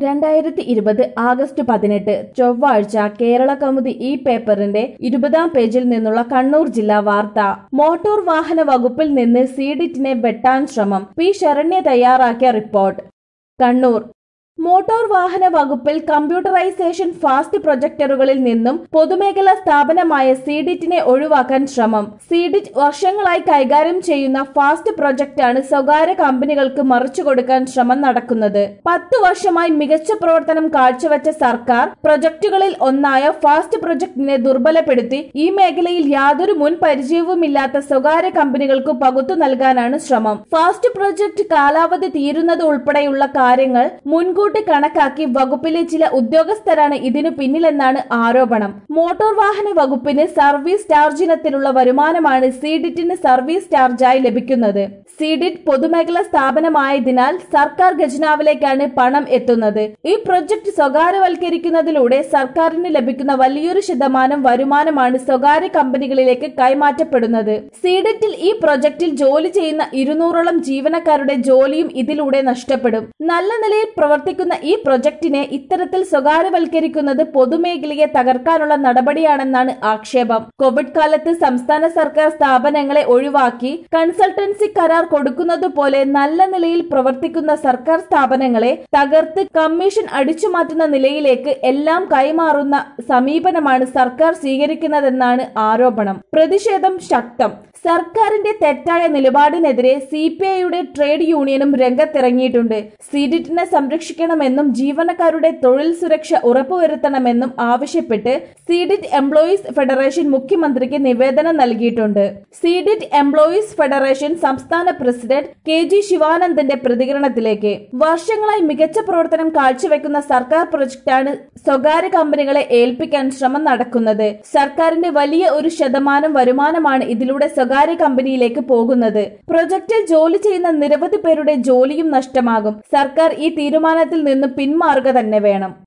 രണ്ടായിരത്തി ഇരുപത് ആഗസ്റ്റ് പതിനെട്ട് ചൊവ്വാഴ്ച കേരള കൗമുദി ഈ പേപ്പറിന്റെ ഇരുപതാം പേജിൽ നിന്നുള്ള കണ്ണൂർ ജില്ലാ വാർത്ത മോട്ടോർ വാഹന വകുപ്പിൽ നിന്ന് സീഡിറ്റിനെ വെട്ടാൻ ശ്രമം പി ശരണ്യ തയ്യാറാക്കിയ റിപ്പോർട്ട് കണ്ണൂർ മോട്ടോർ വാഹന വകുപ്പിൽ കമ്പ്യൂട്ടറൈസേഷൻ ഫാസ്റ്റ് പ്രൊജക്ടറുകളിൽ നിന്നും പൊതുമേഖലാ സ്ഥാപനമായ സീഡിറ്റിനെ ഒഴിവാക്കാൻ ശ്രമം സീഡിറ്റ് വർഷങ്ങളായി കൈകാര്യം ചെയ്യുന്ന ഫാസ്റ്റ് പ്രൊജക്ടാണ് സ്വകാര്യ കമ്പനികൾക്ക് മറിച്ചു കൊടുക്കാൻ ശ്രമം നടക്കുന്നത് പത്തു വർഷമായി മികച്ച പ്രവർത്തനം കാഴ്ചവെച്ച സർക്കാർ പ്രൊജക്ടുകളിൽ ഒന്നായ ഫാസ്റ്റ് പ്രൊജക്ടിനെ ദുർബലപ്പെടുത്തി ഈ മേഖലയിൽ യാതൊരു മുൻ പരിചയവുമില്ലാത്ത സ്വകാര്യ കമ്പനികൾക്ക് പകുത്തു നൽകാനാണ് ശ്രമം ഫാസ്റ്റ് പ്രൊജക്ട് കാലാവധി തീരുന്നത് ഉൾപ്പെടെയുള്ള കാര്യങ്ങൾ മുൻകൂട്ടി കണക്കാക്കി വകുപ്പിലെ ചില ഉദ്യോഗസ്ഥരാണ് ഇതിനു പിന്നിലെന്നാണ് ആരോപണം മോട്ടോർ വാഹന വകുപ്പിന് സർവീസ് ചാർജ് ഇനത്തിലുള്ള വരുമാനമാണ് സീഡിറ്റിന് സർവീസ് ചാർജായി ലഭിക്കുന്നത് സീഡിറ്റ് പൊതുമേഖലാ സ്ഥാപനമായതിനാൽ സർക്കാർ ഖജനാവിലേക്കാണ് പണം എത്തുന്നത് ഈ പ്രൊജക്ട് സ്വകാര്യവൽക്കരിക്കുന്നതിലൂടെ സർക്കാരിന് ലഭിക്കുന്ന വലിയൊരു ശതമാനം വരുമാനമാണ് സ്വകാര്യ കമ്പനികളിലേക്ക് കൈമാറ്റപ്പെടുന്നത് സീഡിറ്റിൽ ഈ പ്രൊജക്ടിൽ ജോലി ചെയ്യുന്ന ഇരുന്നൂറോളം ജീവനക്കാരുടെ ജോലിയും ഇതിലൂടെ നഷ്ടപ്പെടും നല്ല നിലയിൽ പ്രവർത്തിക്കുന്ന ഈ പ്രൊജക്ടിനെ ഇത്തരത്തിൽ സ്വകാര്യവൽക്കരിക്കുന്നത് പൊതുമേഖലയെ തകർക്കാനുള്ള നടപടിയാണെന്നാണ് ആക്ഷേപം കോവിഡ് കാലത്ത് സംസ്ഥാന സർക്കാർ സ്ഥാപനങ്ങളെ ഒഴിവാക്കി കൺസൾട്ടൻസി കരാർ കൊടുക്കുന്നത് പോലെ നല്ല നിലയിൽ പ്രവർത്തിക്കുന്ന സർക്കാർ സ്ഥാപനങ്ങളെ തകർത്ത് കമ്മീഷൻ അടിച്ചുമാറ്റുന്ന നിലയിലേക്ക് എല്ലാം കൈമാറുന്ന സമീപനമാണ് സർക്കാർ സ്വീകരിക്കുന്നതെന്നാണ് ആരോപണം പ്രതിഷേധം ശക്തം സർക്കാരിന്റെ തെറ്റായ നിലപാടിനെതിരെ സി പി ഐയുടെ ട്രേഡ് യൂണിയനും രംഗത്തിറങ്ങിയിട്ടുണ്ട് സീഡിറ്റിനെ സംരക്ഷിക്കണമെന്നും ജീവനക്കാരുടെ തൊഴിൽ സുരക്ഷ ഉറപ്പുവരുത്തണമെന്നും ആവശ്യപ്പെട്ട് സീഡിറ്റ് എംപ്ലോയീസ് ഫെഡറേഷൻ മുഖ്യമന്ത്രിക്ക് നിവേദനം നൽകിയിട്ടുണ്ട് സീഡിറ്റ് എംപ്ലോയീസ് ഫെഡറേഷൻ സംസ്ഥാന പ്രസിഡന്റ് കെ ജി ശിവാനന്ദന്റെ പ്രതികരണത്തിലേക്ക് വർഷങ്ങളായി മികച്ച പ്രവർത്തനം കാഴ്ചവെക്കുന്ന സർക്കാർ പ്രൊജക്ടാണ് സ്വകാര്യ കമ്പനികളെ ഏൽപ്പിക്കാൻ ശ്രമം നടക്കുന്നത് സർക്കാരിന്റെ വലിയ ഒരു ശതമാനം വരുമാനമാണ് ഇതിലൂടെ സ്വകാര്യ കമ്പനിയിലേക്ക് പോകുന്നത് പ്രൊജക്ടിൽ ജോലി ചെയ്യുന്ന നിരവധി പേരുടെ ജോലിയും നഷ്ടമാകും സർക്കാർ ഈ തീരുമാനത്തിൽ നിന്ന് പിന്മാറുക തന്നെ വേണം